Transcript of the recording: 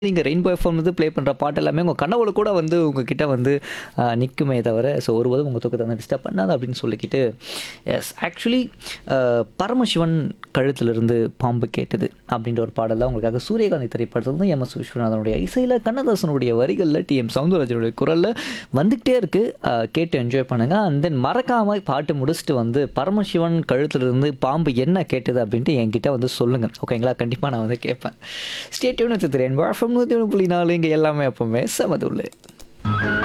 நீங்க rainbow FM வந்து play பண்ற பாட்டு எல்லாமே உங்க கனவுல கூட வந்து உங்ககிட்ட வந்து அ, நிக்குமே தவிர ஸோ ஒருபோதும் உங்க தூக்கத்தை வந்து டிஸ்டர்ப் பண்ணாது அப்படின்னு சொல்லிக்கிட்டு எஸ் ஆக்சுவலி பரமசிவன் கழுத்திலிருந்து பாம்பு கேட்டது அப்படின்ற ஒரு பாடல் தான் உங்களுக்காக சூரியகாந்தி திரைப்படத்தில் வந்து எம் எஸ் விஸ்வநாதனுடைய இசையில் கண்ணதாசனுடைய வரிகளில் டி எம் சவுந்தரராஜனுடைய குரலில் வந்துக்கிட்டே இருக்கு அஹ், கேட்டு என்ஜாய் பண்ணுங்க அண்ட் தென் மறக்காம பாட்டு முடிச்சுட்டு வந்து பரமசிவன் கழுத்திலிருந்து பாம்பு என்ன கேட்டது அப்படின்ட்டு என்கிட்ட வந்து சொல்லுங்க ஓகேங்களா கண்டிப்பாக நான் வந்து கேட்பேன் ஸ்டேட்யூன் வச்சு தெரியும் எஃப்எம் நூற்றி ஒன்று புள்ளி நாலு இங்கே எல்லாமே எப்பவுமே சமதுள்ளு